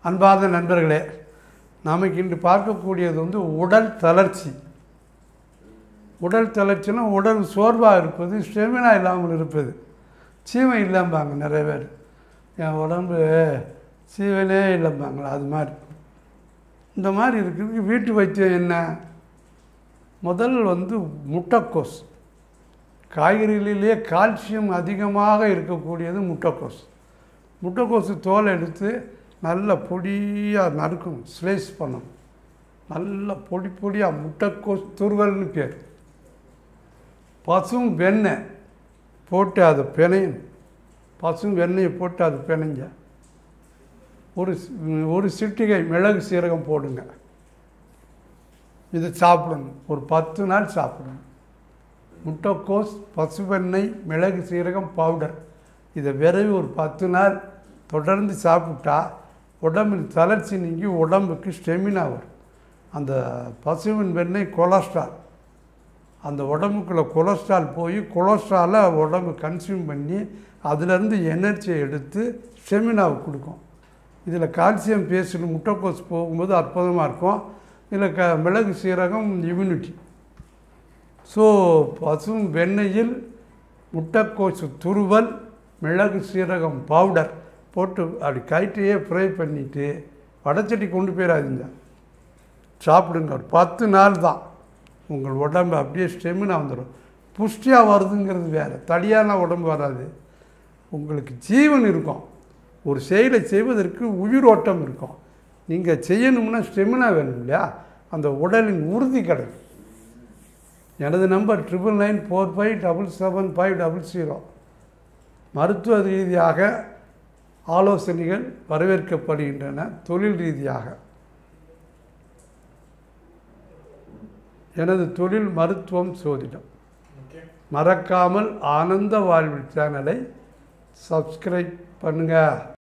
அன்பார்ந்த நண்பர்களே நமக்கு இன்று பார்க்கக்கூடியது வந்து உடல் தளர்ச்சி உடல் தளர்ச்சினா உடல் சோர்வாக இருப்பது ஸ்டெமினா இல்லாமல் இருப்பது சீமை இல்லைம்பாங்க நிறைய பேர் என் உடம்பு சீவனே இல்லைம்பாங்களா அது மாதிரி இந்த மாதிரி இருக்கிறதுக்கு வீட்டு வைத்தியம் என்ன முதல் வந்து முட்டைக்கோஸ் காய்கறிகளிலே கால்சியம் அதிகமாக இருக்கக்கூடியது முட்டைக்கோஸ் முட்டைக்கோசு தோலை எடுத்து நல்ல பொடியாக நறுக்கணும் ஸ்லைஸ் பண்ணணும் நல்ல பொடி பொடியாக முட்டைக்கோஸ் துருவல்னு பேர் பசும் வெண்ணெய் போட்டு அதை பிணையணும் பசும் வெண்ணெயை போட்டு அது பிணைஞ்ச ஒரு சி- ஒரு சிட்டிகை மிளகு சீரகம் போடுங்க இதை சாப்பிடணும் ஒரு பத்து நாள் சாப்பிடணும் முட்டைக்கோஸ் பசுவெண்ணெய் மிளகு சீரகம் பவுடர் இதை விரவி ஒரு பத்து நாள் தொடர்ந்து சாப்பிட்டா உடம்பில் தளர்ச்சி நீங்கி உடம்புக்கு ஸ்டெமினா வரும் அந்த பசுவின் வெண்ணெய் கொலஸ்ட்ரால் அந்த உடம்புக்குள்ளே கொலஸ்ட்ரால் போய் கொலஸ்ட்ராலை உடம்பு கன்சியூம் பண்ணி அதுலேருந்து எனர்ஜியை எடுத்து ஸ்டெமினாவை கொடுக்கும் இதில் கால்சியம் பேஸ்டு முட்டைக்கோஸ் போகும்போது அற்புதமாக இருக்கும் இதில் க மிளகு சீரகம் இம்யூனிட்டி ஸோ பசும் வெண்ணெயில் முட்டைக்கோசு துருவல் மிளகு சீரகம் பவுடர் போட்டு அப்படி கைட்டையே ஃப்ரை பண்ணிவிட்டு வடச்சட்டி கொண்டு போயிடாதீங்க சாப்பிடுங்க ஒரு பத்து நாள் தான் உங்கள் உடம்பு அப்படியே ஸ்டெமினா வந்துடும் புஷ்டியாக வருதுங்கிறது வேறு தடியான உடம்பு வராது உங்களுக்கு ஜீவன் இருக்கும் ஒரு செயலை செய்வதற்கு உயிரோட்டம் இருக்கும் நீங்கள் செய்யணும்னா ஸ்டெமினா வேணும் இல்லையா அந்த உடலின் உறுதி கிடைக்கும் எனது number triple nine four five double seven five double zero மருத்துவ ரீதியாக ஆலோசனைகள் வரவேற்கப்படுகின்றன தொழில் ரீதியாக எனது தொழில் மருத்துவம் சோதிடம் மறக்காமல் ஆனந்த வாழ்வு சேனலை சப்ஸ்கிரைப் பண்ணுங்கள்